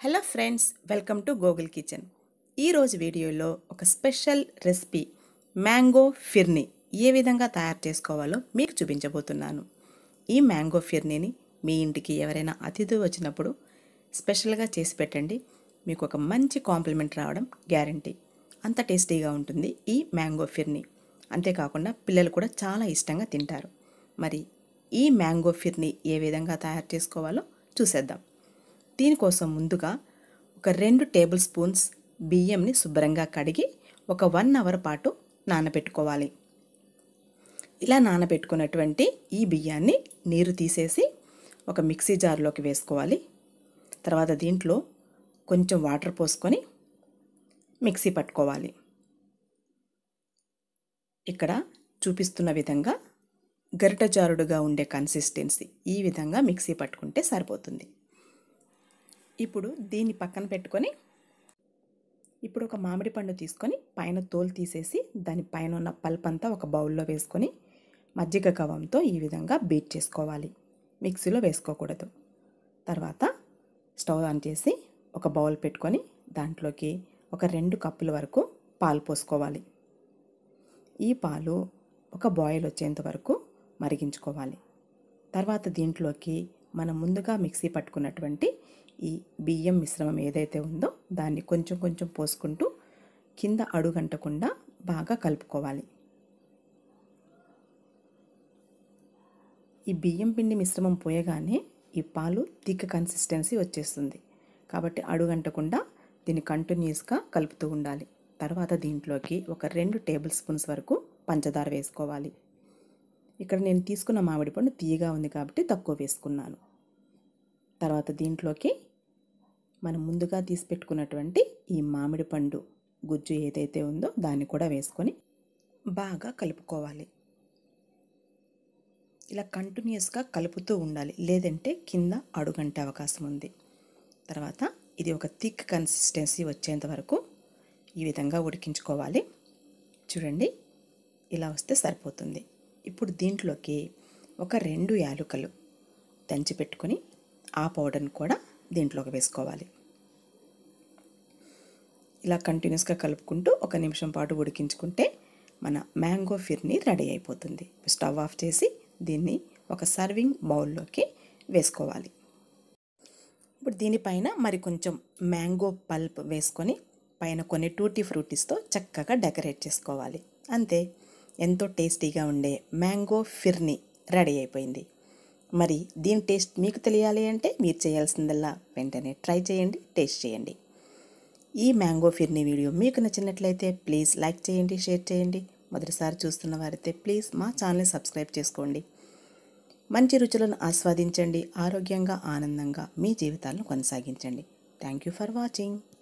hello friends welcome to Gogul kitchen ఈరోజు వీడియోలో ఒక స్పెషల్ రెసిపీ మ్యాంగో ఫిర్నీ ఏ విధంగా తయారు చేసుకోవాలో మీకు చూపించబోతున్నాను ఈ మ్యాంగో ఫిర్నీని మీ ఇంటికి ఎవరైనా అతిథి వచ్చినప్పుడు స్పెషల్గా చేసి పెట్టండి మీకు ఒక మంచి కాంప్లిమెంట్ రావడం గ్యారంటీ అంత టేస్టీగా ఉంటుంది ఈ మ్యాంగో ఫిర్నీ అంతేకాకుండా పిల్లలు కూడా చాలా ఇష్టంగా తింటారు మరి ఈ మ్యాంగో ఫిర్నీ ఏ విధంగా తయారు చేసుకోవాలో చూసేద్దాం దీనికోసం ముందుగా ఒక రెండు టేబుల్ స్పూన్స్ బియ్యంని శుభ్రంగా కడిగి ఒక వన్ అవర్ పాటు నానబెట్టుకోవాలి ఇలా నానబెట్టుకున్నటువంటి ఈ బియ్యాన్ని నీరు తీసేసి ఒక మిక్సీ జార్లోకి వేసుకోవాలి తర్వాత దీంట్లో కొంచెం వాటర్ పోసుకొని మిక్సీ పట్టుకోవాలి ఇక్కడ చూపిస్తున్న విధంగా గరిట జారుడుగా ఉండే కన్సిస్టెన్సీ ఈ విధంగా మిక్సీ పట్టుకుంటే సరిపోతుంది ఇప్పుడు దీన్ని పక్కన పెట్టుకొని ఇప్పుడు ఒక మామిడి పండు తీసుకొని పైన తోలు తీసేసి దాని పైన ఉన్న పల్ప్ అంతా ఒక బౌల్లో వేసుకొని మజ్జిగ కవంతో ఈ విధంగా బీట్ చేసుకోవాలి మిక్సీలో వేసుకోకూడదు తర్వాత స్టవ్ ఆన్ చేసి ఒక బౌల్ పెట్టుకొని దాంట్లోకి ఒక రెండు కప్పుల వరకు పాలు పోసుకోవాలి ఈ పాలు ఒక బాయిల్ వచ్చేంత వరకు మరిగించుకోవాలి తర్వాత దీంట్లోకి మనం ముందుగా మిక్సీ పట్టుకున్నటువంటి ఈ బియ్యం మిశ్రమం ఏదైతే ఉందో దాన్ని కొంచెం కొంచెం పోసుకుంటూ కింద అడుగంటకుండా బాగా కలుపుకోవాలి ఈ బియ్యం పిండి మిశ్రమం పోయగానే ఈ పాలు థిక్ కన్సిస్టెన్సీ వచ్చేస్తుంది కాబట్టి అడుగంటకుండా దీన్ని కంటిన్యూస్గా కలుపుతూ ఉండాలి తర్వాత దీంట్లోకి ఒక రెండు టేబుల్ స్పూన్స్ వరకు పంచదార వేసుకోవాలి ఇక్కడ నేను తీసుకున్న మామిడి పండు తీయగా ఉంది కాబట్టి తక్కువ వేసుకున్నాను తర్వాత దీంట్లోకి మనం ముందుగా తీసి పెట్టుకున్నటువంటి ఈ మామిడి పండు గుజ్జు ఏదైతే ఉందో దాన్ని కూడా వేసుకొని బాగా కలుపుకోవాలి ఇలా కంటిన్యూస్గా కలుపుతూ ఉండాలి లేదంటే కింద అడుగంటే అవకాశం ఉంది తర్వాత ఇది ఒక థిక్ కన్సిస్టెన్సీ వచ్చేంత వరకు ఈ విధంగా ఉడికించుకోవాలి చూడండి ఇలా వస్తే సరిపోతుంది ఇప్పుడు దీంట్లోకి ఒక రెండు యాలుకలు దంచి పెట్టుకొని ఆ పౌడర్ని కూడా దీంట్లోకి వేసుకోవాలి ఇలా కంటిన్యూస్గా కలుపుకుంటూ ఒక నిమిషం పాటు ఉడికించుకుంటే మన మ్యాంగో ఫిర్ని రెడీ అయిపోతుంది స్టవ్ ఆఫ్ చేసి దీన్ని ఒక సర్వింగ్ బౌల్లోకి వేసుకోవాలి ఇప్పుడు దీనిపైన మరి కొంచెం మ్యాంగో పల్ప్ వేసుకొని పైన కొన్ని టూటీ ఫ్రూటీస్తో చక్కగా డెకరేట్ చేసుకోవాలి అంతే ఎంతో టేస్టీగా ఉండే మ్యాంగో ఫిర్ని రెడీ అయిపోయింది మరి దీని టేస్ట్ మీకు తెలియాలి అంటే మీరు చేయాల్సిందల్లా వెంటనే ట్రై చేయండి టేస్ట్ చేయండి ఈ మ్యాంగో ఫిర్ని వీడియో మీకు నచ్చినట్లయితే ప్లీజ్ లైక్ చేయండి షేర్ చేయండి మొదటిసారి చూస్తున్న వారైతే ప్లీజ్ మా ఛానల్ని సబ్స్క్రైబ్ చేసుకోండి మంచి రుచులను ఆస్వాదించండి ఆరోగ్యంగా ఆనందంగా మీ జీవితాలను కొనసాగించండి థ్యాంక్ యూ ఫర్ వాచింగ్